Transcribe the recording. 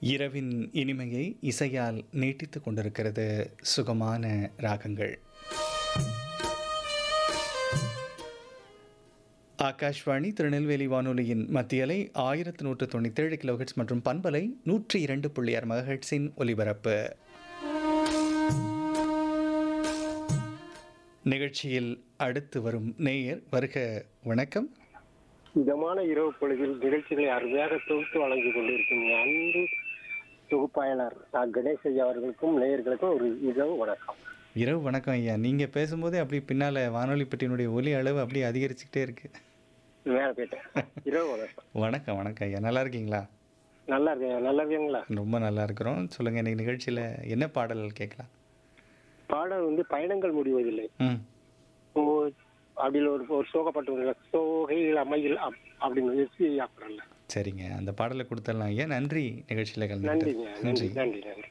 இரவின் இனிமையை இசையால் நீட்டித்துக் கொண்டிருக்கிறது சுகமான ராகங்கள் ஆகாஷ்வாணி திருநெல்வேலி வானொலியின் மத்தியலை ஆயிரத்து நூற்று தொண்ணூற்றேழு கிலோஹெட்ஸ் மற்றும் பண்பலை நூற்றி இரண்டு புள்ளி ஆறு மெகாஹெட்ஸின் ஒலிபரப்பு நிகழ்ச்சியில் அடுத்து வரும் நேயர் வருக வணக்கம் இதமான இரவு பொழுதில் நிகழ்ச்சிகளை அருமையாக தொகுத்து வழங்கி கொண்டிருக்கும் அன்பு தொகுப்பாளர் நான் கணேஷ் ஐயா அவர்களுக்கும் நேயர்களுக்கும் ஒரு இரவு வணக்கம் இரவு வணக்கம் ஐயா நீங்கள் பேசும்போதே அப்படி பின்னால் வானொலி பெட்டியினுடைய ஒலி அளவு அப்படியே அதிகரிச்சுக்கிட்டே இருக்கு மேல போயிட்டேன் இரவு வணக்கம் வணக்கம் வணக்கம் ஐயா நல்லா இருக்கீங்களா நல்லா இருக்கேன் நல்லா இருக்கீங்களா ரொம்ப நல்லா இருக்கிறோம் சொல்லுங்கள் இன்னைக்கு நிகழ்ச்சியில் என்ன பாடல் கேட்கலாம் பாடல் வந்து பயணங்கள் முடிவதில்லை ம் ஓ, அப்படின்னு ஒரு ஒரு சோகப்பட்டு சோகையில் அமையில் அப்- அப்படின்னு எஸ்பி ஆக்குறல்ல சரிங்க அந்த பாடலை கொடுத்துடலாம் ஐயா நன்றி நிகழ்ச்சியில் கலந்து நன்றிங்க நன்றி நன்றி நன்றி